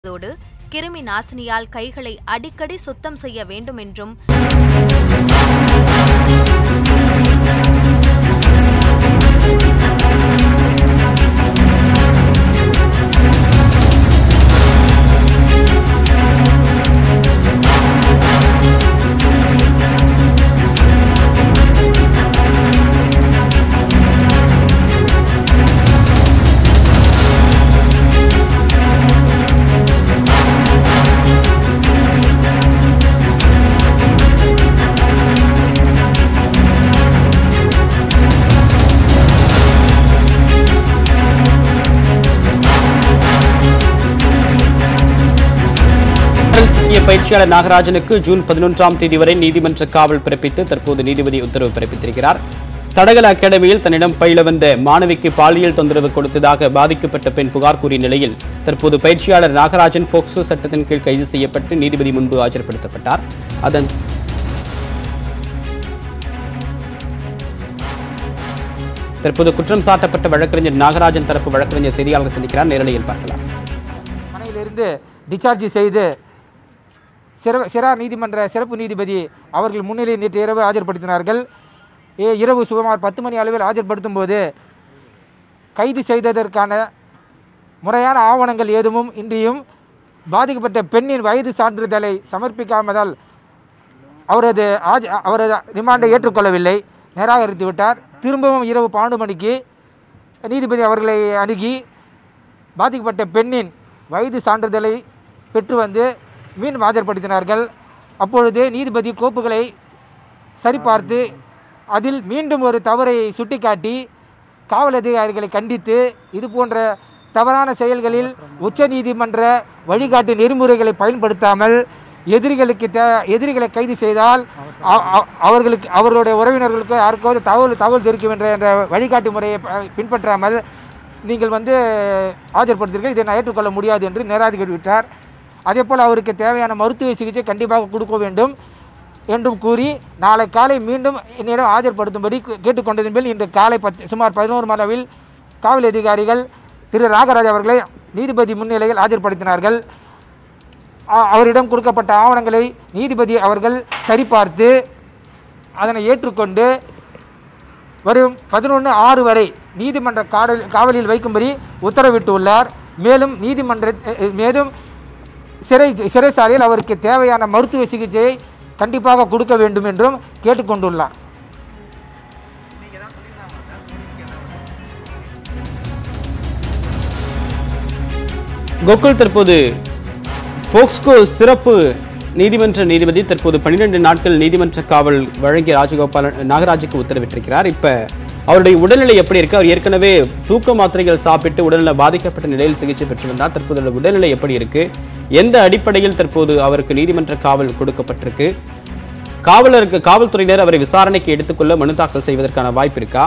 அதோடு கிருமி நாசினியால் கைகளை அடிக்கடி சுத்தம் செய்ய வேண்டும் என்றும் கடல் சிக்கிய பயிற்சியாளர் நாகராஜனுக்கு ஜூன் பதினொன்றாம் தேதி வரை நீதிமன்ற காவல் பிறப்பித்து தற்போது நீதிபதி உத்தரவு பிறப்பித்திருக்கிறார் தடகள அகாடமியில் தன்னிடம் பயில வந்த மாணவிக்கு பாலியல் தொந்தரவு கொடுத்ததாக பாதிக்கப்பட்ட பெண் புகார் கூறிய நிலையில் தற்போது பயிற்சியாளர் நாகராஜன் போக்சோ சட்டத்தின் கீழ் கைது செய்யப்பட்டு நீதிபதி முன்பு ஆஜர்படுத்தப்பட்டார் அதன் தற்போது குற்றம் சாட்டப்பட்ட வழக்கறிஞர் நாகராஜன் தரப்பு வழக்கறிஞர் செய்தியாளர் சந்திக்கிறார் நேரலையில் பார்க்கலாம் மனையிலிருந்து டிஸ்சார்ஜ் செய்து சிற சிறார் நீதிமன்ற சிறப்பு நீதிபதி அவர்கள் முன்னிலையில் நேற்று இரவு ஆஜர்படுத்தினார்கள் ஏ இரவு சுமார் பத்து மணி அளவில் ஆஜர்படுத்தும் போது கைது செய்ததற்கான முறையான ஆவணங்கள் எதுவும் இன்றியும் பாதிக்கப்பட்ட பெண்ணின் வயது சான்றிதழை சமர்ப்பிக்காமதால் அவரது ஆஜ் அவரது ரிமாண்டை ஏற்றுக்கொள்ளவில்லை நிராகரித்து விட்டார் திரும்பவும் இரவு பன்னெண்டு மணிக்கு நீதிபதி அவர்களை அணுகி பாதிக்கப்பட்ட பெண்ணின் வயது சான்றிதழை பெற்று வந்து மீண்டும் ஆஜர்படுத்தினார்கள் அப்பொழுது நீதிபதி கோப்புகளை சரிபார்த்து அதில் மீண்டும் ஒரு தவறை சுட்டிக்காட்டி காவல் அதிகாரிகளை கண்டித்து இது போன்ற தவறான செயல்களில் உச்சநீதிமன்ற வழிகாட்டு நெறிமுறைகளை பயன்படுத்தாமல் எதிரிகளுக்கு தே எதிரிகளை கைது செய்தால் அ- அ- அவர்களுக்கு அவர்களுடைய உறவினர்களுக்கு யாருக்காவது தகவல் தகவல் தெரிவிக்கும் என்ற என்ற வழிகாட்டு முறையை ப- பின்பற்றாமல் நீங்கள் வந்து ஆஜர்படுத்தீர்கள் இதை நான் ஏற்றுக்கொள்ள முடியாது என்று நேராதிகாரி விட்டார் அதே போல் அவருக்கு தேவையான மருத்துவ சிகிச்சை கண்டிப்பாக கொடுக்க வேண்டும் என்றும் கூறி நாளை காலை மீண்டும் என்னிடம் ஆஜர்படுத்தும்படி கே- கேட்டுக்கொண்டதன் மேல் இன்று காலை பத்து சுமார் பதினோரு மணி அளவில் காவல் அதிகாரிகள் திரு ராகராஜ் அவர்களை நீதிபதி முன்னிலையில் ஆஜர்படுத்தினார்கள் அ- அவரிடம் கொடுக்கப்பட்ட ஆவணங்களை நீதிபதி அவர்கள் சரிபார்த்து அதனை ஏற்றுக்கொண்டு வரும் பதினொன்று ஆறு வரை நீதிமன்ற காவல் காவலில் வைக்கும்படி உத்தரவிட்டுள்ளார் மேலும் நீதிமன்ற அ, அ, மேலும் சிறை சிறைச்சாலையில் அவருக்கு தேவையான மருத்துவ சிகிச்சையை கண்டிப்பாக கொடுக்க வேண்டும் என்றும் கேட்டுக்கொண்டுள்ளார் கோகுல் தற்போது போக்ஸ்கோ சிறப்பு நீதிமன்ற நீதிபதி தற்போது 12 நாட்கள் நீதிமன்ற காவல் வழங்கிய ராஜகோபாலன் நாகராஜுக்கு உத்தரவிட்டிருக்கிறார் இப்ப அவருடைய உடல்நிலை எப்படி இருக்கு அவர் ஏற்கனவே தூக்க மாத்திரைகள் சாப்பிட்டு உடல்நல பாதிக்கப்பட்ட நிலையில் சிகிச்சை பெற்று வந்தார் தற்போது அவருடைய உடல்நிலை எப்படி இருக்கு எந்த அடிப்படையில் தற்போது அவருக்கு நீதிமன்ற காவல் கொடுக்கப்பட்டிருக்கு காவலருக்கு காவல்துறையினர் அவரை விசாரணைக்கு எடுத்துக்கொள்ள மனு தாக்கல் செய்வதற்கான வாய்ப்பு இருக்கா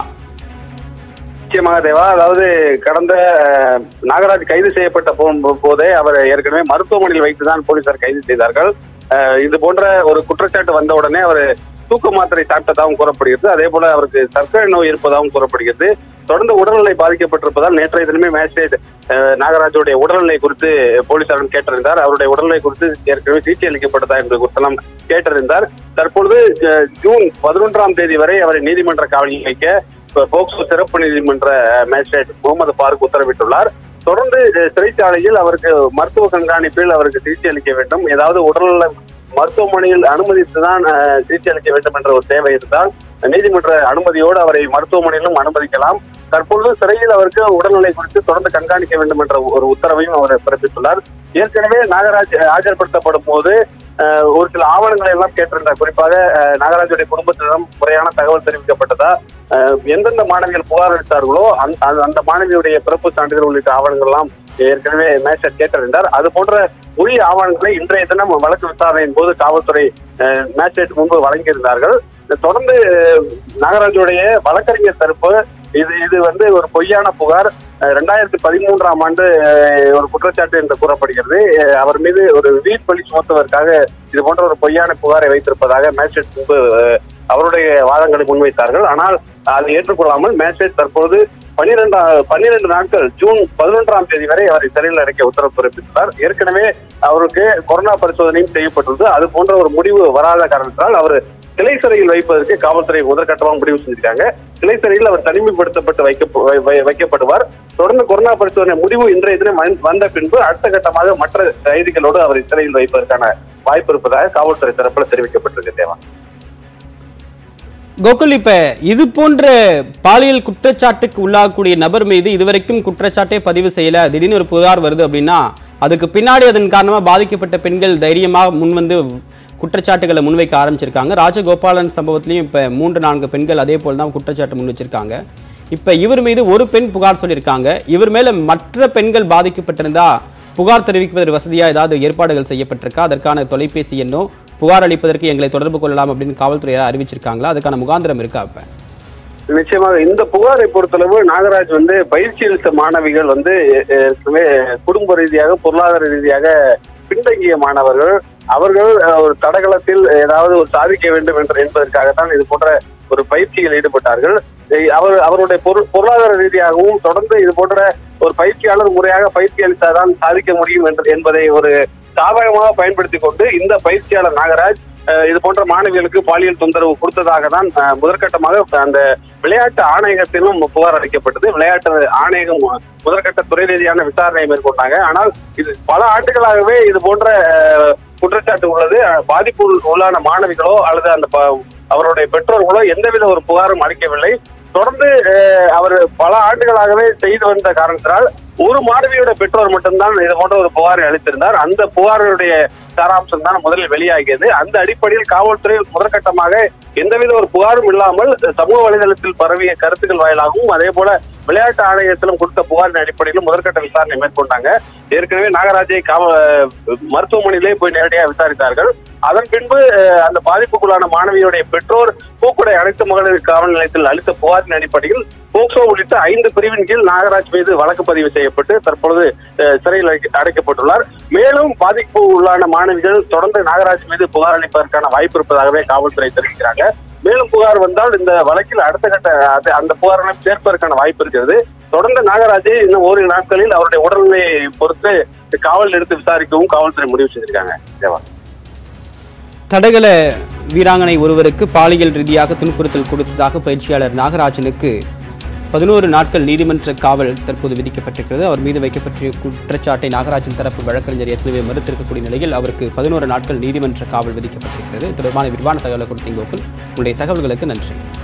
நிச்சயமாக தேவா அதாவது கடந்த அஹ், நாகராஜ் கைது செய்யப்பட்ட போ- போதே அவர் ஏற்கனவே மருத்துவமனையில் வைத்துதான் போலீசார் கைது செய்தார்கள் அஹ், இது போன்ற ஒரு குற்றச்சாட்டு வந்த உடனே அவர் தூக்க மாத்திரை சாப்பிட்டதாகவும் கூறப்படுகிறது அதே போல அவருக்கு சர்க்கரை நோய் இருப்பதாகவும் கூறப்படுகிறது தொடர்ந்து உடல்நிலை பாதிக்கப்பட்டிருப்பதால் நேற்றைய தினமே மேஜிஸ்ட்ரேட் அஹ், நாகராஜுடைய உடல்நிலை குறித்து போலீசாரிடம் கேட்டறிந்தார் அவருடைய உடல்நிலை குறித்து ஏற்கனவே சிகிச்சை அளிக்கப்பட்டதா என்பது குறித்தெல்லாம் கேட்டறிந்தார் தற்பொழுது அஹ், ஜூன் பதினொன்றாம் தேதி வரை அவரை நீதிமன்ற காவலில் வைக்க இப்ப போக்சோ சிறப்பு நீதிமன்ற அஹ், மேஜிஸ்ட்ரேட் முகமது ஃபாரூக் உத்தரவிட்டுள்ளார் தொடர்ந்து அஹ், சிறைச்சாலையில் அவருக்கு மருத்துவ கண்காணிப்பில் அவருக்கு சிகிச்சை அளிக்க வேண்டும் ஏதாவது உடல்நல மருத்துவமனையில் அனுமதித்துதான் அஹ், சிகிச்சை அளிக்க வேண்டும் என்ற ஒரு தேவை இருந்தால் நீதிமன்ற அனுமதியோடு அவரை மருத்துவமனையிலும் அனுமதிக்கலாம் தற்பொழுது சிறையில் அவருக்கு உடல்நிலை குறித்து தொடர்ந்து கண்காணிக்க வேண்டும் என்ற ஒரு உத்தரவையும் அவர் பிறப்பித்துள்ளார் ஏற்கனவே நாகராஜ் அஹ், ஆஜர்படுத்தப்படும் போது அஹ், ஒரு சில ஆவணங்களை எல்லாம் கேட்டிருந்தார் குறிப்பாக அஹ், நாகராஜுடைய குடும்பத்திடம் முறையான தகவல் தெரிவிக்கப்பட்டதா அஹ், எந்தெந்த மாணவிகள் புகார் அளித்தார்களோ அந்த- அந்த- அந்த மாணவியுடைய பிறப்பு சான்றிதழ் உள்ளிட்ட ஆவணங்கள் எல்லாம் ஏற்கனவே மேஜர் கேட்டிருந்தார் அது போன்ற உரிய ஆவணங்களை இன்றைய தினம் வழக்கு விசாரணையின் போது காவல்துறை அஹ், மேஜிஸ்ட்ரேட் முன்பு வழங்கியிருந்தார்கள் தொடர்ந்து அஹ், நாகராஜுடைய வழக்கறிஞர் தரப்பு இது இது வந்து ஒரு பொய்யான புகார் ரெண்டாயிரத்தி பதிமூன்றாம் ஆண்டு அஹ், ஒரு குற்றச்சாட்டு என்று கூறப்படுகிறது அஹ், அவர் மீது ஒரு வீட் பலி சுமத்துவதற்காக இது போன்ற ஒரு பொய்யான புகாரை வைத்திருப்பதாக மேஜிஸ்ட்ரேட் முன்பு அஹ், அவருடைய வாதங்களை முன்வைத்தார்கள் ஆனால் அதை ஏற்றுக்கொள்ளாமல் மேஜிஸ்ட்ரேட் தற்போது பன்னிரெண்டு பன்னிரெண்டு நாட்கள் ஜூன் பதினொன்றாம் தேதி வரை அவரை சிறையில் அடைக்க உத்தரவு பிறப்பித்தார் ஏற்கனவே அவருக்கு கொரோனா பரிசோதனையும் செய்யப்பட்டுள்ளது அது போன்ற ஒரு முடிவு வராத காரணத்தால் அவர் கிளை சிறையில் வைப்பதற்கு காவல்துறை முதற்கட்டமாக முடிவு செஞ்சிருக்காங்க கிளை சிறையில் அவர் தனிமைப்படுத்தப்பட்டு வைக்க வை- வை- வைக்கப்படுவார் தொடர்ந்து கொரோனா பரிசோதனை முடிவு இன்றைய தினம் வந்- வந்த பின்பு அடுத்த கட்டமாக மற்ற கைதிகளோடு அவரை சிறையில் வைப்பதற்கான வாய்ப்பு இருப்பதாக காவல்துறை தரப்புல தெரிவிக்கப்பட்டிருக்கு தேவா கோகுல் இப்ப இது போன்ற பாலியல் குற்றச்சாட்டுக்கு உள்ளாகக்கூடிய நபர் மீது இதுவரைக்கும் குற்றச்சாட்டே பதிவு செய்யல திடீர்னு ஒரு புகார் வருது அப்படின்னா அதுக்கு பின்னாடி அதன் காரணமா பாதிக்கப்பட்ட பெண்கள் தைரியமாக முன்வந்து குற்றச்சாட்டுகளை முன்வைக்க ஆரம்பிச்சிருக்காங்க ராஜகோபாலன் சம்பவத்திலையும் இப்ப மூன்று நான்கு பெண்கள் அதே போல் தான் குற்றச்சாட்டு முன் வச்சிருக்காங்க இப்ப இவர் மீது ஒரு பெண் புகார் சொல்லியிருக்காங்க இவர் மேல மற்ற பெண்கள் பாதிக்கப்பட்டிருந்தா புகார் தெரிவிப்பதற்கு வசதியா ஏதாவது ஏற்பாடுகள் செய்யப்பட்டிருக்கா அதற்கான தொலைபேசி எண்ணோ புகார் அளிப்பதற்கு எங்களை தொடர்பு கொள்ளலாம் அப்படின்னு காவல்துறையார் அறிவிச்சிருக்காங்களா அதுக்கான முகாந்திரம் இருக்கா அப்ப நிச்சயமாக இந்த புகாரை பொறுத்தளவு நாகராஜ் வந்து பயிற்சி அளித்த மாணவிகள் வந்து அஹ், ஏற்கனவே குடும்ப ரீதியாக பொருளாதார ரீதியாக பின்தங்கிய மாணவர்கள் அவர்கள் அஹ், ஒரு தடகளத்தில் ஏதாவது ஒரு சாதிக்க வேண்டும் என்று என்பதற்காகத்தான் இது போன்ற ஒரு பயிற்சியில் ஈடுபட்டார்கள் அஹ், அவர் அவருடைய பொரு- பொருளாதார ரீதியாகவும் தொடர்ந்து இது போன்ற ஒரு பயிற்சியாளர் முறையாக பயிற்சி அளித்தாதான் சாதிக்க முடியும் என்று என்பதை ஒரு சாதகமாக பயன்படுத்தி கொண்டு இந்த பயிற்சியாளர் நாகராஜ் அஹ், இது போன்ற மாணவிகளுக்கு பாலியல் தொந்தரவு கொடுத்ததாக தான் அஹ், முதற்கட்டமாக அந்த விளையாட்டு ஆணையகத்திலும் புகார் அளிக்கப்பட்டது விளையாட்டு ஆணையகம் முதற்கட்ட துறை ரீதியான விசாரணை மேற்கொண்டாங்க ஆனால் இது பல ஆண்டுகளாகவே இது போன்ற அஹ், குற்றச்சாட்டு உள்ளது அஹ், பாதிப்பு உள்ளான மாணவிகளோ அல்லது அந்த ப- அவருடைய பெற்றோர்களோ எந்தவித ஒரு புகாரும் அளிக்கவில்லை தொடர்ந்து அஹ், அவர் பல ஆண்டுகளாகவே செய்து வந்த காரணத்தினால் ஒரு மாணவியோட பெற்றோர் மட்டும்தான் இது போன்ற ஒரு புகாரை அளித்திருந்தார் அந்த புகாருடைய சாராம்சம் தான் முதலில் வெளியாகியது அந்த அடிப்படையில் காவல்துறை முதற்கட்டமாக எந்தவித ஒரு புகாரும் இல்லாமல் சமூக வலைதளத்தில் பரவிய கருத்துக்கள் வாயிலாகவும் அதே போல விளையாட்டு ஆணையத்திலும் கொடுத்த புகாரின் அடிப்படையிலும் முதற்கட்ட விசாரணை மேற்கொண்டாங்க ஏற்கனவே நாகராஜை காவ மருத்துவமனையிலே போய் நேரடியாக விசாரித்தார்கள் அதன் பின்பு அஹ், அந்த பாதிப்புக்குள்ளான மாணவியுடைய பெற்றோர் பூக்குடை அனைத்து மகளிர் காவல் நிலையத்தில் அளித்த புகாரின் அடிப்படையில் போக்சோ உள்ளிட்ட ஐந்து பிரிவின் கீழ் நாகராஜ் மீது வழக்கு பதிவு செய்யப்பட்டு தற்பொழுது அஹ், சிறையில் அடைக்க- அடைக்கப்பட்டுள்ளார் மேலும் பாதிப்பு உள்ளான மாணவிகள் தொடர்ந்து நாகராஜ் மீது புகார் அளிப்பதற்கான வாய்ப்பு இருப்பதாகவே காவல்துறை தெரிவிக்கிறாங்க மேலும் புகார் வந்தால் இந்த வழக்கில் அடுத்த கட்ட அது அந்த புகாரை சேர்ப்பதற்கான வாய்ப்பு இருக்கிறது தொடர்ந்து நாகராஜை இன்னும் ஓரிரு நாட்களில் அவருடைய உடல்நிலையை பொறுத்து காவல் எடுத்து விசாரிக்கவும் காவல்துறை முடிவு செய்திருக்காங்க தேவா தடகள வீராங்கனை ஒருவருக்கு பாலியல் ரீதியாக துன்புறுத்தல் கொடுத்ததாக பயிற்சியாளர் நாகராஜனுக்கு பதினோரு நாட்கள் நீதிமன்ற காவல் தற்போது விதிக்கப்பட்டிருக்கிறது அவர் மீது வைக்கப்பட்ட குற்றச்சாட்டை நாகராஜன் தரப்பு வழக்கறிஞர் ஏற்கனவே மறுத்திருக்கக்கூடிய நிலையில் அவருக்கு பதினோரு நாட்கள் நீதிமன்ற காவல் விதிக்கப்பட்டிருக்கிறது இது தொடர்பான விரிவான தகவலை கொடுத்தீங்க கோகுல் உங்களுடைய தகவல்களுக்கு நன்றி